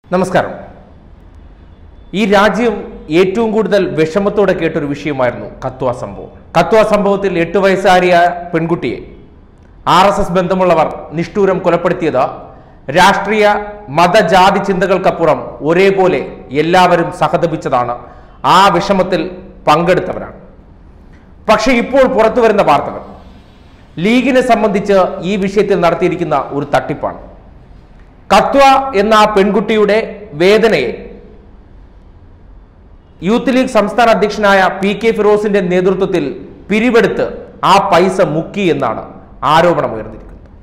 നമസ്കാരം ഈ രാജ്യം ഏറ്റവും കൂടുതൽ വിഷമത്തോടെ കേട്ടൊരു വിഷയമായിരുന്നു കത്വ സംഭവം കത്വ സംഭവത്തിൽ എട്ട് വയസ്സാരിയ പെൺകുട്ടിയെ ആർ എസ് എസ് ബന്ധമുള്ളവർ നിഷ്ഠൂരം കൊലപ്പെടുത്തിയത് രാഷ്ട്രീയ മതജാതി ചിന്തകൾക്കപ്പുറം ഒരേപോലെ എല്ലാവരും സഹതപിച്ചതാണ് ആ വിഷമത്തിൽ പങ്കെടുത്തവരാണ് പക്ഷേ ഇപ്പോൾ പുറത്തു വരുന്ന വാർത്തകൾ ലീഗിനെ സംബന്ധിച്ച് ഈ വിഷയത്തിൽ നടത്തിയിരിക്കുന്ന ഒരു തട്ടിപ്പാണ് കത്വ എന്ന ആ പെൺകുട്ടിയുടെ വേദനയെ യൂത്ത് ലീഗ് സംസ്ഥാന അധ്യക്ഷനായ പി കെ ഫിറോസിന്റെ നേതൃത്വത്തിൽ പിരിവെടുത്ത് ആ പൈസ മുക്കി എന്നാണ് ആരോപണം ഉയർന്നിരിക്കുന്നത്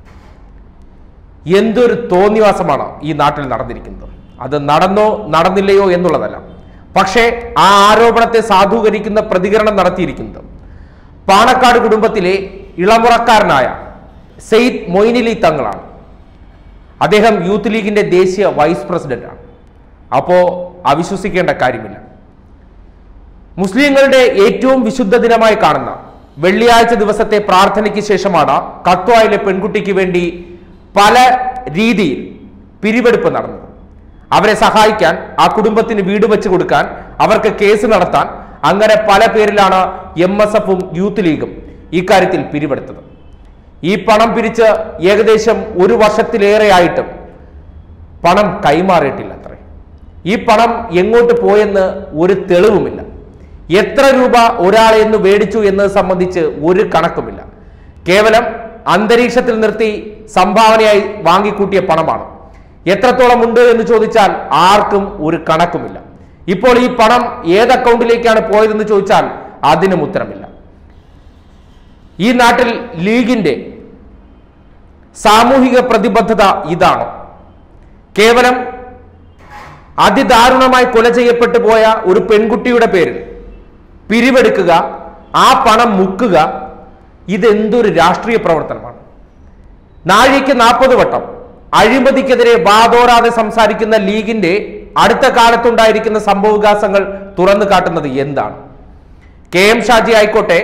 എന്തൊരു തോന്നിവാസമാണ് ഈ നാട്ടിൽ നടന്നിരിക്കുന്നത് അത് നടന്നോ നടന്നില്ലയോ എന്നുള്ളതല്ല പക്ഷേ ആ ആരോപണത്തെ സാധൂകരിക്കുന്ന പ്രതികരണം നടത്തിയിരിക്കുന്നത് പാണക്കാട് കുടുംബത്തിലെ ഇളമുറക്കാരനായ സെയ്ദ് മൊയ്നിലി തങ്ങളാണ് അദ്ദേഹം യൂത്ത് ലീഗിന്റെ ദേശീയ വൈസ് പ്രസിഡന്റാണ് അപ്പോ അവിശ്വസിക്കേണ്ട കാര്യമില്ല മുസ്ലിങ്ങളുടെ ഏറ്റവും വിശുദ്ധ ദിനമായി കാണുന്ന വെള്ളിയാഴ്ച ദിവസത്തെ പ്രാർത്ഥനയ്ക്ക് ശേഷമാണ് കത്വായിലെ പെൺകുട്ടിക്ക് വേണ്ടി പല രീതിയിൽ പിരിവെടുപ്പ് നടന്നത് അവരെ സഹായിക്കാൻ ആ കുടുംബത്തിന് വീട് വെച്ച് കൊടുക്കാൻ അവർക്ക് കേസ് നടത്താൻ അങ്ങനെ പല പേരിലാണ് എം എസ് എഫും യൂത്ത് ലീഗും ഇക്കാര്യത്തിൽ പിരിവെടുത്തത് ഈ പണം പിരിച്ച് ഏകദേശം ഒരു വർഷത്തിലേറെയായിട്ടും പണം കൈമാറിയിട്ടില്ല അത്രേ ഈ പണം എങ്ങോട്ട് പോയെന്ന് ഒരു തെളിവുമില്ല എത്ര രൂപ ഒരാളെ എന്ന് മേടിച്ചു എന്നത് സംബന്ധിച്ച് ഒരു കണക്കുമില്ല കേവലം അന്തരീക്ഷത്തിൽ നിർത്തി സംഭാവനയായി വാങ്ങിക്കൂട്ടിയ പണമാണ് എത്രത്തോളം ഉണ്ട് എന്ന് ചോദിച്ചാൽ ആർക്കും ഒരു കണക്കുമില്ല ഇപ്പോൾ ഈ പണം ഏത് അക്കൗണ്ടിലേക്കാണ് പോയതെന്ന് ചോദിച്ചാൽ അതിനും ഉത്തരമില്ല ഈ നാട്ടിൽ ലീഗിന്റെ സാമൂഹിക പ്രതിബദ്ധത ഇതാണ് കേവലം അതിദാരുണമായി കൊല ചെയ്യപ്പെട്ടു പോയ ഒരു പെൺകുട്ടിയുടെ പേരിൽ പിരിവെടുക്കുക ആ പണം മുക്കുക ഇതെന്തൊരു രാഷ്ട്രീയ പ്രവർത്തനമാണ് നാഴിക്ക് നാൽപ്പത് വട്ടം അഴിമതിക്കെതിരെ വാതോരാതെ സംസാരിക്കുന്ന ലീഗിന്റെ അടുത്ത കാലത്തുണ്ടായിരിക്കുന്ന സംഭവവികാസങ്ങൾ തുറന്നു കാട്ടുന്നത് എന്താണ് കെ എം ഷാജി ആയിക്കോട്ടെ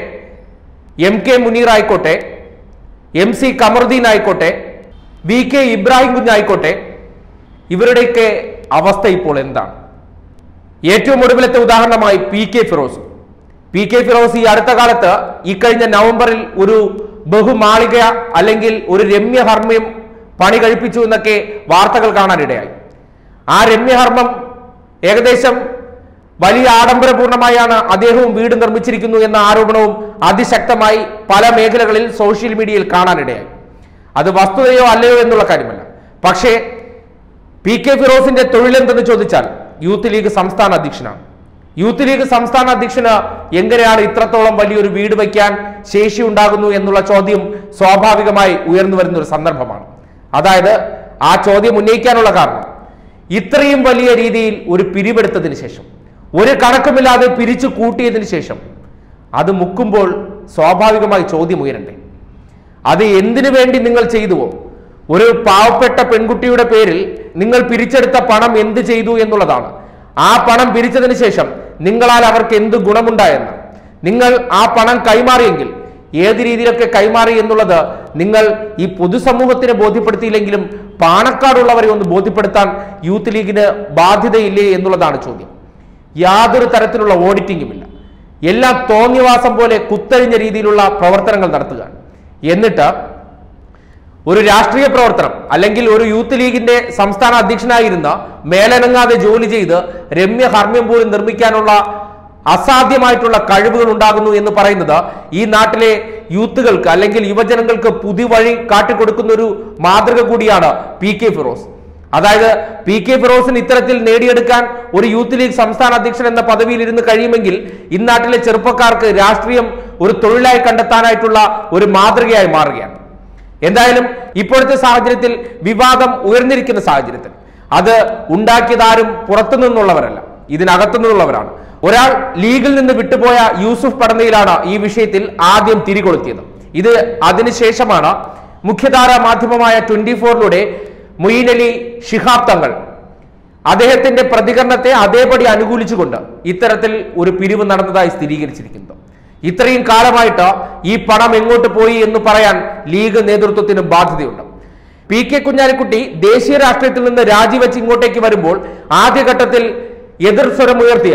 എം കെ മുനീർ ആയിക്കോട്ടെ എം സി കമറുദ്ദീൻ ആയിക്കോട്ടെ വി കെ ഇബ്രാഹിം കുഞ്ഞായിക്കോട്ടെ ഇവരുടെയൊക്കെ അവസ്ഥ ഇപ്പോൾ എന്താണ് ഏറ്റവും ഒടുവിലത്തെ ഉദാഹരണമായി P K Firoz P K Firoz ഈ അടുത്ത കാലത്ത് ഈ കഴിഞ്ഞ നവംബറിൽ ഒരു ബഹുമാളിക അല്ലെങ്കിൽ ഒരു രമ്യഹർമ്മ്യം പണി കഴിപ്പിച്ചു എന്നൊക്കെ വാർത്തകൾ കാണാനിടയായി ആ രമ്യഹർമ്മം ഏകദേശം വലിയ ആഡംബരപൂർണമായാണ് അദ്ദേഹവും വീട് നിർമ്മിച്ചിരിക്കുന്നു എന്ന ആരോപണവും അതിശക്തമായി പല മേഖലകളിൽ സോഷ്യൽ മീഡിയയിൽ കാണാനിടയായി അത് വസ്തുതയോ അല്ലയോ എന്നുള്ള കാര്യമല്ല പക്ഷേ പി കെ ഫിറോസിന്റെ തൊഴിലെന്തെന്ന് ചോദിച്ചാൽ യൂത്ത് ലീഗ് സംസ്ഥാന അധ്യക്ഷനാണ് യൂത്ത് ലീഗ് സംസ്ഥാന അധ്യക്ഷന് എങ്ങനെയാണ് ഇത്രത്തോളം വലിയൊരു വീട് വയ്ക്കാൻ ശേഷി ഉണ്ടാകുന്നു എന്നുള്ള ചോദ്യം സ്വാഭാവികമായി ഉയർന്നു വരുന്ന ഒരു സന്ദർഭമാണ് അതായത് ആ ചോദ്യം ഉന്നയിക്കാനുള്ള കാരണം ഇത്രയും വലിയ രീതിയിൽ ഒരു പിരിവെടുത്തതിന് ശേഷം ഒരു കണക്കുമില്ലാതെ പിരിച്ചു കൂട്ടിയതിന് ശേഷം അത് മുക്കുമ്പോൾ സ്വാഭാവികമായി ചോദ്യം ഉയരണ്ടേ അത് എന്തിനു വേണ്ടി നിങ്ങൾ ചെയ്തുവോ ഒരു പാവപ്പെട്ട പെൺകുട്ടിയുടെ പേരിൽ നിങ്ങൾ പിരിച്ചെടുത്ത പണം എന്ത് ചെയ്തു എന്നുള്ളതാണ് ആ പണം പിരിച്ചതിന് ശേഷം നിങ്ങളാൽ അവർക്ക് എന്ത് ഗുണമുണ്ടായെന്ന് നിങ്ങൾ ആ പണം കൈമാറിയെങ്കിൽ ഏത് രീതിയിലൊക്കെ കൈമാറി എന്നുള്ളത് നിങ്ങൾ ഈ പൊതുസമൂഹത്തിന് ബോധ്യപ്പെടുത്തിയില്ലെങ്കിലും പാണക്കാടുള്ളവരെ ഒന്ന് ബോധ്യപ്പെടുത്താൻ യൂത്ത് ലീഗിന് ബാധ്യതയില്ലേ എന്നുള്ളതാണ് ചോദ്യം യാതൊരു തരത്തിലുള്ള ഓഡിറ്റിംഗുമില്ല എല്ലാം തോന്നിവാസം പോലെ കുത്തഴിഞ്ഞ രീതിയിലുള്ള പ്രവർത്തനങ്ങൾ നടത്തുക എന്നിട്ട് ഒരു രാഷ്ട്രീയ പ്രവർത്തനം അല്ലെങ്കിൽ ഒരു യൂത്ത് ലീഗിന്റെ സംസ്ഥാന അധ്യക്ഷനായിരുന്ന മേലനങ്ങാതെ ജോലി ചെയ്ത് രമ്യ ഹർമ്മ്യം പോലും നിർമ്മിക്കാനുള്ള അസാധ്യമായിട്ടുള്ള കഴിവുകൾ ഉണ്ടാകുന്നു എന്ന് പറയുന്നത് ഈ നാട്ടിലെ യൂത്തുകൾക്ക് അല്ലെങ്കിൽ യുവജനങ്ങൾക്ക് പുതുവഴി കാട്ടിക്കൊടുക്കുന്ന ഒരു മാതൃക കൂടിയാണ് പി കെ ഫിറോസ് അതായത് പി കെ ഫിറോസിന് ഇത്തരത്തിൽ നേടിയെടുക്കാൻ ഒരു യൂത്ത് ലീഗ് സംസ്ഥാന അധ്യക്ഷൻ എന്ന പദവിയിൽ ഇരുന്ന് കഴിയുമെങ്കിൽ ഇന്നാട്ടിലെ ചെറുപ്പക്കാർക്ക് രാഷ്ട്രീയം ഒരു തൊഴിലായി കണ്ടെത്താനായിട്ടുള്ള ഒരു മാതൃകയായി മാറുകയാണ് എന്തായാലും ഇപ്പോഴത്തെ സാഹചര്യത്തിൽ വിവാദം ഉയർന്നിരിക്കുന്ന സാഹചര്യത്തിൽ അത് ഉണ്ടാക്കിയതാരും പുറത്തു നിന്നുള്ളവരല്ല ഇതിനകത്തു നിന്നുള്ളവരാണ് ഒരാൾ ലീഗിൽ നിന്ന് വിട്ടുപോയ യൂസുഫ് പടന്നയിലാണ് ഈ വിഷയത്തിൽ ആദ്യം തിരികൊളുത്തിയത് ഇത് അതിനുശേഷമാണ് മുഖ്യധാര മാധ്യമമായ ട്വന്റി ഫോറിലൂടെ മൊയ്ൻ അലി ഷിഹാബ് തങ്ങൾ അദ്ദേഹത്തിന്റെ പ്രതികരണത്തെ അതേപടി അനുകൂലിച്ചുകൊണ്ട് ഇത്തരത്തിൽ ഒരു പിരിവ് നടന്നതായി സ്ഥിരീകരിച്ചിരിക്കുന്നത് ഇത്രയും കാലമായിട്ട് ഈ പണം എങ്ങോട്ട് പോയി എന്ന് പറയാൻ ലീഗ് നേതൃത്വത്തിന് ബാധ്യതയുണ്ട് പി കെ കുഞ്ഞാലിക്കുട്ടി ദേശീയ രാഷ്ട്രീയത്തിൽ നിന്ന് രാജിവെച്ച് ഇങ്ങോട്ടേക്ക് വരുമ്പോൾ ആദ്യഘട്ടത്തിൽ എതിർ സ്വരമുയർത്തിയ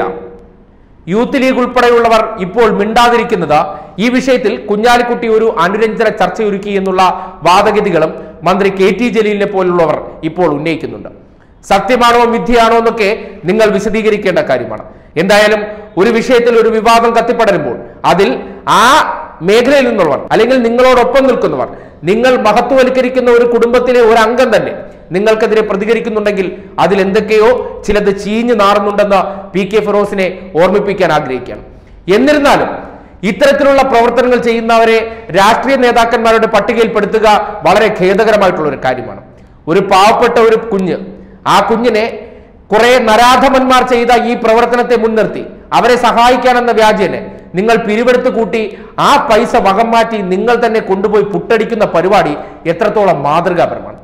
യൂത്ത് ലീഗ് ഉൾപ്പെടെയുള്ളവർ ഇപ്പോൾ മിണ്ടാതിരിക്കുന്നത് ഈ വിഷയത്തിൽ കുഞ്ഞാലിക്കുട്ടി ഒരു അനുരഞ്ജന ചർച്ചയൊരുക്കി എന്നുള്ള വാദഗതികളും മന്ത്രി കെ ടി ജലീലിനെ പോലുള്ളവർ ഇപ്പോൾ ഉന്നയിക്കുന്നുണ്ട് സത്യമാണോ മിഥ്യയാണോ എന്നൊക്കെ നിങ്ങൾ വിശദീകരിക്കേണ്ട കാര്യമാണ് എന്തായാലും ഒരു വിഷയത്തിൽ ഒരു വിവാദം കത്തിപ്പടരുമ്പോൾ അതിൽ ആ മേഖലയിൽ നിന്നുള്ളവർ അല്ലെങ്കിൽ നിങ്ങളോടൊപ്പം നിൽക്കുന്നവർ നിങ്ങൾ മഹത്വവൽക്കരിക്കുന്ന ഒരു കുടുംബത്തിലെ ഒരു അംഗം തന്നെ നിങ്ങൾക്കെതിരെ പ്രതികരിക്കുന്നുണ്ടെങ്കിൽ അതിൽ എന്തൊക്കെയോ ചിലത് ചീഞ്ഞു നാറുന്നുണ്ടെന്ന് പി കെ ഫിറോസിനെ ഓർമ്മിപ്പിക്കാൻ ആഗ്രഹിക്കുകയാണ് എന്നിരുന്നാലും ഇത്തരത്തിലുള്ള പ്രവർത്തനങ്ങൾ ചെയ്യുന്നവരെ രാഷ്ട്രീയ നേതാക്കന്മാരുടെ പട്ടികയിൽപ്പെടുത്തുക വളരെ ഖേദകരമായിട്ടുള്ള ഒരു കാര്യമാണ് ഒരു പാവപ്പെട്ട ഒരു കുഞ്ഞ് ആ കുഞ്ഞിനെ കുറെ നരാധമന്മാർ ചെയ്ത ഈ പ്രവർത്തനത്തെ മുൻനിർത്തി അവരെ സഹായിക്കാനെന്ന വ്യാജേനെ നിങ്ങൾ പിരിവെടുത്ത് കൂട്ടി ആ പൈസ വകം മാറ്റി നിങ്ങൾ തന്നെ കൊണ്ടുപോയി പുട്ടടിക്കുന്ന പരിപാടി എത്രത്തോളം മാതൃകാപരമാണ്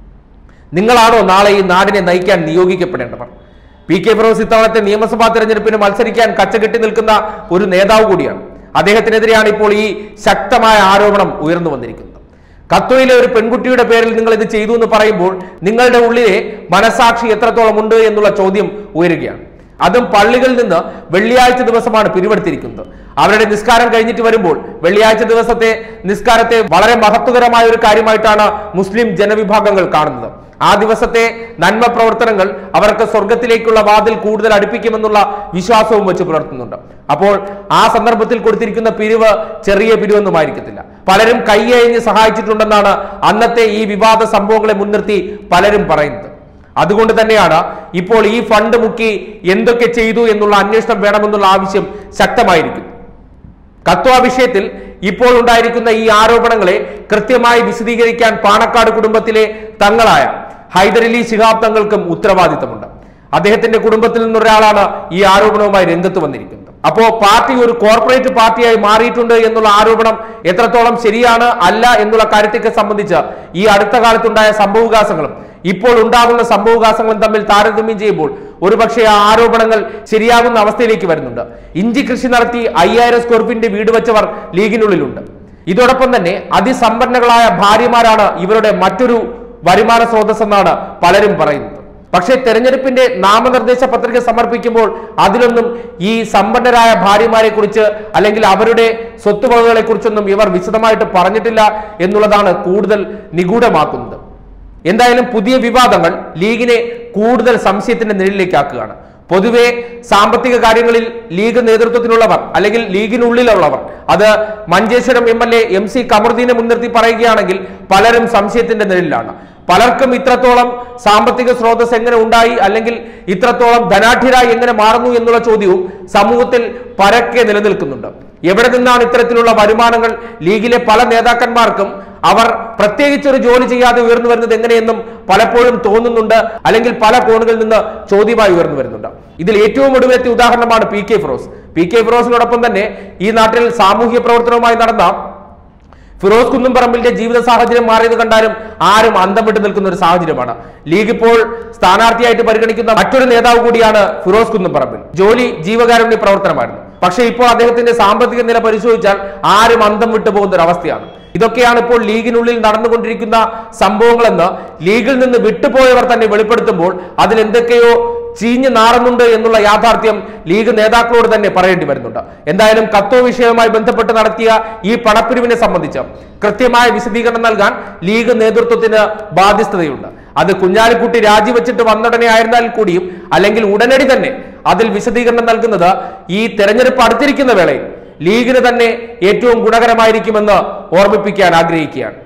നിങ്ങളാണോ നാളെ ഈ നാടിനെ നയിക്കാൻ നിയോഗിക്കപ്പെടേണ്ടവർ പി കെ ഫിറോസ് ഇത്തവണത്തെ നിയമസഭാ തെരഞ്ഞെടുപ്പിന് മത്സരിക്കാൻ കച്ചകെട്ടി നിൽക്കുന്ന ഒരു നേതാവ് കൂടിയാണ് അദ്ദേഹത്തിനെതിരെയാണ് ഇപ്പോൾ ഈ ശക്തമായ ആരോപണം ഉയർന്നു വന്നിരിക്കുന്നത് കത്തോയിലെ ഒരു പെൺകുട്ടിയുടെ പേരിൽ നിങ്ങൾ ഇത് ചെയ്തു എന്ന് പറയുമ്പോൾ നിങ്ങളുടെ ഉള്ളിലെ മനസാക്ഷി എത്രത്തോളം ഉണ്ട് എന്നുള്ള ചോദ്യം ഉയരുകയാണ് അതും പള്ളികളിൽ നിന്ന് വെള്ളിയാഴ്ച ദിവസമാണ് പിരിവെടുത്തിരിക്കുന്നത് അവരുടെ നിസ്കാരം കഴിഞ്ഞിട്ട് വരുമ്പോൾ വെള്ളിയാഴ്ച ദിവസത്തെ നിസ്കാരത്തെ വളരെ മഹത്വകരമായ ഒരു കാര്യമായിട്ടാണ് മുസ്ലിം ജനവിഭാഗങ്ങൾ കാണുന്നത് ആ ദിവസത്തെ നന്മ പ്രവർത്തനങ്ങൾ അവർക്ക് സ്വർഗത്തിലേക്കുള്ള വാതിൽ കൂടുതൽ അടുപ്പിക്കുമെന്നുള്ള വിശ്വാസവും വെച്ച് പുലർത്തുന്നുണ്ട് അപ്പോൾ ആ സന്ദർഭത്തിൽ കൊടുത്തിരിക്കുന്ന പിരിവ് ചെറിയ പിരിവൊന്നുമായിരിക്കത്തില്ല പലരും കൈയഴിഞ്ഞ് സഹായിച്ചിട്ടുണ്ടെന്നാണ് അന്നത്തെ ഈ വിവാദ സംഭവങ്ങളെ മുൻനിർത്തി പലരും പറയുന്നത് അതുകൊണ്ട് തന്നെയാണ് ഇപ്പോൾ ഈ ഫണ്ട് മുക്കി എന്തൊക്കെ ചെയ്തു എന്നുള്ള അന്വേഷണം വേണമെന്നുള്ള ആവശ്യം ശക്തമായിരിക്കും കത്വ വിഷയത്തിൽ ഇപ്പോൾ ഉണ്ടായിരിക്കുന്ന ഈ ആരോപണങ്ങളെ കൃത്യമായി വിശദീകരിക്കാൻ പാണക്കാട് കുടുംബത്തിലെ തങ്ങളായ ഹൈദരലി ശിഹാബ് തങ്ങൾക്കും ഉത്തരവാദിത്തമുണ്ട് അദ്ദേഹത്തിന്റെ കുടുംബത്തിൽ നിന്നൊരാളാണ് ഈ ആരോപണവുമായി രംഗത്ത് വന്നിരിക്കുന്നത് അപ്പോ പാർട്ടി ഒരു കോർപ്പറേറ്റ് പാർട്ടിയായി മാറിയിട്ടുണ്ട് എന്നുള്ള ആരോപണം എത്രത്തോളം ശരിയാണ് അല്ല എന്നുള്ള കാര്യത്തെ സംബന്ധിച്ച് ഈ അടുത്ത കാലത്തുണ്ടായ സംഭവവികാസങ്ങളും ഇപ്പോൾ ഉണ്ടാകുന്ന സംഭവവികാസങ്ങളും തമ്മിൽ താരതമ്യം ചെയ്യുമ്പോൾ ഒരുപക്ഷെ ആ ആരോപണങ്ങൾ ശരിയാകുന്ന അവസ്ഥയിലേക്ക് വരുന്നുണ്ട് ഇഞ്ചി കൃഷി നടത്തി അയ്യായിരം സ്ക്വയർ ഫീറ്റിന്റെ വീട് വെച്ചവർ ലീഗിനുള്ളിലുണ്ട് ഇതോടൊപ്പം തന്നെ അതിസമ്പന്നകളായ ഭാര്യമാരാണ് ഇവരുടെ മറ്റൊരു വരുമാന സ്രോതസ്സെന്നാണ് പലരും പറയുന്നത് പക്ഷേ തെരഞ്ഞെടുപ്പിന്റെ നാമനിർദ്ദേശ പത്രിക സമർപ്പിക്കുമ്പോൾ അതിലൊന്നും ഈ സമ്പന്നരായ ഭാര്യമാരെ കുറിച്ച് അല്ലെങ്കിൽ അവരുടെ സ്വത്തുവകകളെ കുറിച്ചൊന്നും ഇവർ വിശദമായിട്ട് പറഞ്ഞിട്ടില്ല എന്നുള്ളതാണ് കൂടുതൽ നിഗൂഢമാക്കുന്നത് എന്തായാലും പുതിയ വിവാദങ്ങൾ ലീഗിനെ കൂടുതൽ സംശയത്തിന്റെ നിഴലിലേക്കാക്കുകയാണ് പൊതുവെ സാമ്പത്തിക കാര്യങ്ങളിൽ ലീഗ് നേതൃത്വത്തിലുള്ളവർ അല്ലെങ്കിൽ ലീഗിനുള്ളിലുള്ളവർ അത് Manjeshwaram M L A M C കമറുദ്ദീനെ മുൻനിർത്തി പറയുകയാണെങ്കിൽ പലരും സംശയത്തിന്റെ നിഴലിലാണ് പലർക്കും ഇത്രത്തോളം സാമ്പത്തിക സ്രോതസ് എങ്ങനെ ഉണ്ടായി അല്ലെങ്കിൽ ഇത്രത്തോളം ധനാഠ്യരായി എങ്ങനെ മാറുന്നു എന്നുള്ള ചോദ്യവും സമൂഹത്തിൽ പരക്കെ നിലനിൽക്കുന്നുണ്ട് എവിടെ നിന്നാണ് ഇത്തരത്തിലുള്ള വരുമാനങ്ങൾ ലീഗിലെ പല നേതാക്കന്മാർക്കും അവർ പ്രത്യേകിച്ച് ഒരു ജോലി ചെയ്യാതെ ഉയർന്നു വരുന്നത് എങ്ങനെയെന്നും പലപ്പോഴും തോന്നുന്നുണ്ട് അല്ലെങ്കിൽ പല കോണുകളിൽ നിന്ന് ചോദ്യമായി ഉയർന്നു വരുന്നുണ്ട് ഇതിൽ ഏറ്റവും ഒടുവിലത്തെ ഉദാഹരണമാണ് P K Firoz P K ഫിറോസിനോടൊപ്പം തന്നെ ഈ നാട്ടിൽ സാമൂഹ്യ പ്രവർത്തനവുമായി നടന്ന ഫിറോസ് കുന്നുംപറമ്പിന്റെ ജീവിത സാഹചര്യം മാറിയത് കണ്ടാലും ആരും അന്തം വിട്ട് നിൽക്കുന്ന ഒരു സാഹചര്യമാണ് ലീഗ് ഇപ്പോൾ സ്ഥാനാർത്ഥിയായിട്ട് പരിഗണിക്കുന്ന മറ്റൊരു നേതാവ് കൂടിയാണ് ഫിറോസ് കുന്നുംപറമ്പിൽ ജോലി ജീവകാരുണ്യ പ്രവർത്തനമായിരുന്നു പക്ഷേ ഇപ്പോൾ അദ്ദേഹത്തിന്റെ സാമ്പത്തിക നില പരിശോധിച്ചാൽ ആരും അന്തം വിട്ടു പോകുന്ന ഒരു അവസ്ഥയാണ് ഇതൊക്കെയാണ് ഇപ്പോൾ ലീഗിനുള്ളിൽ നടന്നുകൊണ്ടിരിക്കുന്ന സംഭവങ്ങളെന്ന് ലീഗിൽ നിന്ന് വിട്ടുപോയവർ തന്നെ വെളിപ്പെടുത്തുമ്പോൾ അതിൽ എന്തൊക്കെയോ ചീഞ്ഞു നാറുന്നുണ്ട് എന്നുള്ള യാഥാർത്ഥ്യം ലീഗ് നേതാക്കളോട് തന്നെ പറയേണ്ടി വരുന്നുണ്ട് എന്തായാലും കത്തോ വിഷയവുമായി ബന്ധപ്പെട്ട് നടത്തിയ ഈ പണപ്പിരിവിനെ സംബന്ധിച്ച് കൃത്യമായ വിശദീകരണം നൽകാൻ ലീഗ് നേതൃത്വത്തിന് ബാധ്യസ്ഥതയുണ്ട് അത് കുഞ്ഞാലിക്കുട്ടി രാജിവെച്ചിട്ട് വന്നുടനെ ആയിരുന്നാൽ കൂടിയും അല്ലെങ്കിൽ ഉടനടി തന്നെ അതിൽ വിശദീകരണം നൽകുന്നത് ഈ തെരഞ്ഞെടുപ്പ് അടുത്തിരിക്കുന്ന വേളയിൽ ലീഗിന് തന്നെ ഏറ്റവും ഗുണകരമായിരിക്കുമെന്ന് ഓർമ്മിപ്പിക്കാൻ ആഗ്രഹിക്കുകയാണ്